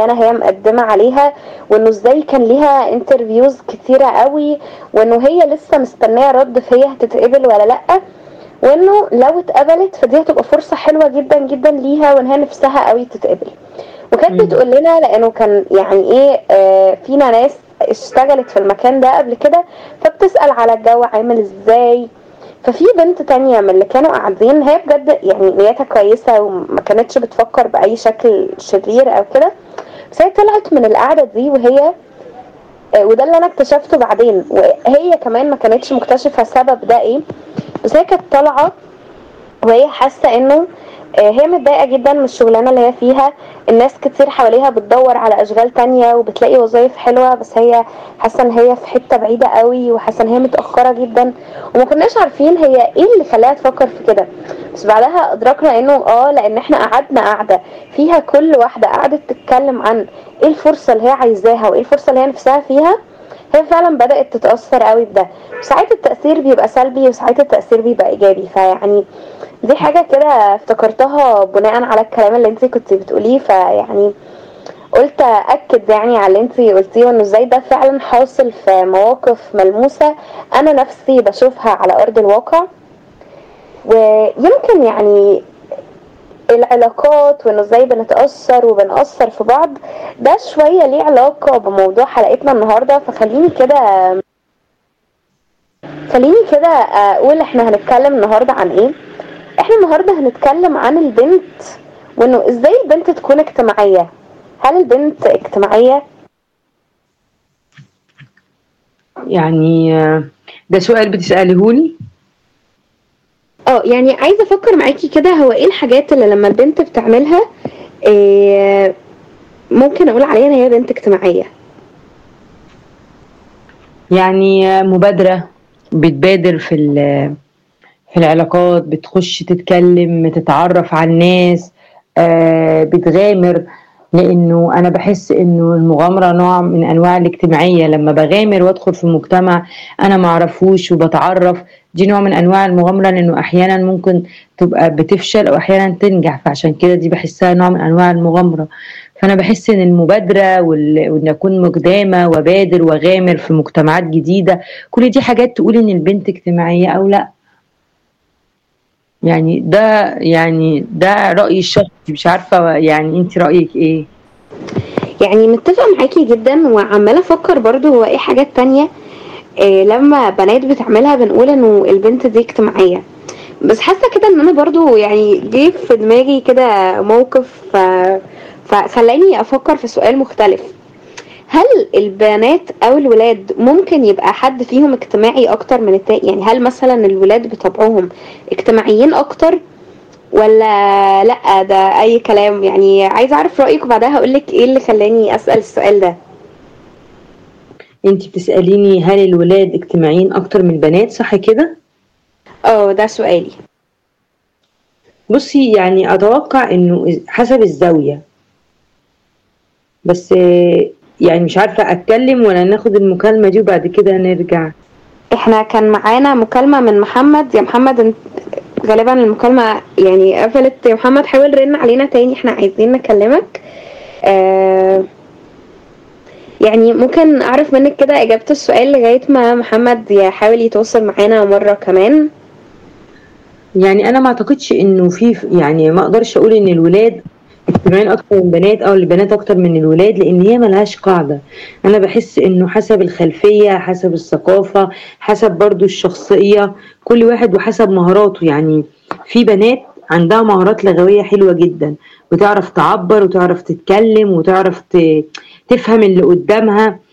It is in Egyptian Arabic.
معينة هي مقدمة عليها وانه ازاي كان ليها انترفيوز كتيرة قوي وانه هي لسه مستنية رد فهي هتتقبل ولا لأ وانه لو اتقبلت فدي هتبقى فرصة حلوة جدا جدا ليها وان هي نفسها قوي تتقبل وكانت مم. بتقول لنا لانه كان يعني ايه آه فينا ناس اشتغلت في المكان ده قبل كده فبتسأل على الجو عامل ازاي ففي بنت تانية من اللي كانوا قاعدين هي بجد يعني نيتها كويسة وما كانتش بتفكر بأي شكل شرير أو كده بس هي طلعت من القعدة دي وهي آه، وده اللي أنا اكتشفته بعدين وهي كمان ما كانتش مكتشفة سبب ده ايه بس هي كانت طالعة وهي حاسة انه آه، هي متضايقة جدا من الشغلانة اللي هي فيها الناس كتير حواليها بتدور على أشغال تانية وبتلاقي وظايف حلوة بس هي حاسة ان هي في حتة بعيدة قوي وحاسة ان هي متأخرة جدا وما كناش عارفين هي ايه اللي خلاها تفكر في كده بس بعدها ادركنا انه اه لان احنا قعدنا قعدة فيها كل واحدة قعدت تتكلم عن ايه الفرصة اللي هي عايزاها وايه الفرصة اللي هي نفسها فيها هي فعلا بدأت تتأثر قوي بده ساعات التأثير بيبقى سلبي وساعات التأثير بيبقى إيجابي فيعني دي حاجة كده افتكرتها بناء على الكلام اللي انت كنت بتقوليه فيعني قلت أكد يعني على اللي انت قلتيه وانه ازاي ده فعلا حاصل في مواقف ملموسة أنا نفسي بشوفها على أرض الواقع ويمكن يعني العلاقات وانه ازاي بنتأثر وبنأثر في بعض ده شوية ليه علاقة بموضوع حلقتنا النهاردة فخليني كده خليني كده اقول احنا هنتكلم النهاردة عن ايه احنا النهاردة هنتكلم عن البنت وانه ازاي البنت تكون اجتماعية هل البنت اجتماعية يعني آه، ده سؤال بتسأله لي اه يعني عايزة افكر معاكي كده هو ايه الحاجات اللي لما البنت بتعملها إيه ممكن اقول عليها ان هي بنت اجتماعية يعني آه، مبادرة بتبادر في ال- في العلاقات بتخش تتكلم تتعرف على الناس آه، بتغامر لانه انا بحس انه المغامره نوع من انواع الاجتماعيه لما بغامر وادخل في مجتمع انا معرفوش وبتعرف دي نوع من انواع المغامره لانه احيانا ممكن تبقى بتفشل او احيانا تنجح فعشان كده دي بحسها نوع من انواع المغامره فانا بحس ان المبادره وال- وان اكون مقدامه وبادر وغامر في مجتمعات جديده كل دي حاجات تقول ان البنت اجتماعيه او لا يعني ده يعني ده رأيي الشخصي مش عارفة يعني انت رأيك ايه يعني متفقة معاكي جدا وعمالة افكر برضو هو ايه حاجات تانية إيه لما بنات بتعملها بنقول انه البنت دي اجتماعية بس حاسة كده ان انا برضو يعني جه في دماغي كده موقف ف- فخلاني افكر في سؤال مختلف هل البنات او الولاد ممكن يبقى حد فيهم اجتماعي اكتر من التاني يعني هل مثلا الولاد بطبعهم اجتماعيين اكتر ولا لا ده اي كلام يعني عايزه اعرف رايك وبعدها هقولك ايه اللي خلاني اسال السؤال ده انت بتسأليني هل الولاد اجتماعيين اكتر من البنات صح كده اه ده سؤالي بصي يعني اتوقع انه حسب الزاوية بس آه، يعني مش عارفة اتكلم ولا ناخد المكالمة دي وبعد كده نرجع احنا كان معانا مكالمه من محمد يا محمد انت غالبا المكالمه يعني قفلت يا محمد حاول رن علينا تاني احنا عايزين نكلمك آه يعني ممكن اعرف منك كده اجابه السؤال لغايه ما محمد يحاول يتواصل معانا مره كمان يعني انا ما اعتقدش انه في يعني ما اقدرش اقول ان الولاد اجتماعيين اكتر من البنات او البنات اكتر من الولاد لان هي ملهاش قاعده انا بحس انه حسب الخلفيه حسب الثقافه حسب برضو الشخصيه كل واحد وحسب مهاراته يعني في بنات عندها مهارات لغويه حلوه جدا وتعرف تعبر وتعرف تتكلم وتعرف ت- تفهم اللي قدامها